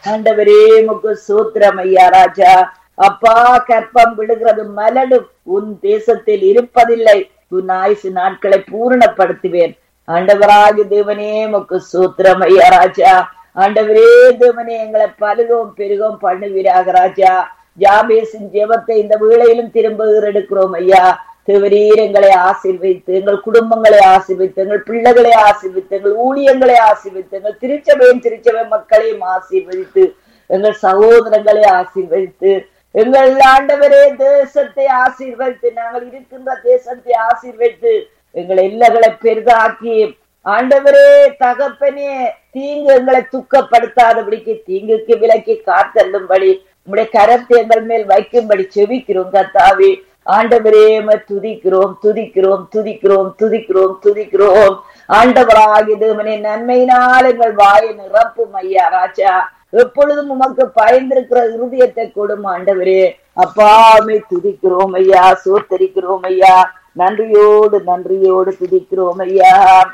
ஆண்டவரே முக்கு சூத்திரம் ஐயா ராஜா அப்பா கற்பம் விடுகிறது மலடும் உன் தேசத்தில் இருப்பதில்லை உன் ஆயுசு நாட்களை பூரணப்படுத்துவேன் ஆண்டவராக தேவனே முக்கு சூத்திரம் ஐயா ராஜா ஆண்டவரே தேவனே எங்களை பலுகவும் பெருகவும் பண்ணுவீராக ராஜா ஜாபேசின் ஜெபத்தை இந்த வேளையிலும் திரும்ப எடுக்கிறோம் ஐயா தேவரீர் எங்களை ஆசீர்வைத்து எங்கள் குடும்பங்களை ஆசீர்வைத்து எங்கள் பிள்ளைகளை ஆசீர்வித்து எங்கள் ஊழியங்களை ஆசீர்வித்து எங்கள் திருச்சபையும் திருச்சபை மக்களையும் ஆசீர்வதித்து எங்கள் சகோதரங்களை ஆசீர்வதித்து எங்கள் ஆண்டவரே தேசத்தை ஆசீர்வதித்து நாங்கள் இருக்கின்ற தேசத்தை ஆசீர்வதித்து எங்கள் எல்லைகளை பெரிதாக்கி ஆண்டவரே தகப்பனே தீங்கு எங்களை துக்கப்படுத்தாதபடிக்கு தீங்குக்கு விலக்கி காத்தள்ளும்படி உங்களுடைய கரத்தை எங்கள் மேல் வைக்கும்படி செவிக்கிறோம் கத்தாவே ஆண்டவரே துதிக்கிறோம் துதிக்கிறோம் துதிக்கிறோம் துதிக்கிறோம் துதிக்கிறோம் ஆண்டவராகி தேவனே நன்மையினால் எங்கள் வாயை நிரப்பும் ஐயா ராஜா எப்பொழுதும் உமக்கு பயந்திருக்கிற இருதயத்தை கொடும் ஆண்டவரே அப்பாமே துதிக்கிறோம் ஐயா சோத்தரிக்கிறோம் ஐயா நன்றியோடு நன்றியோடு துதிக்கிறோம் ஐயா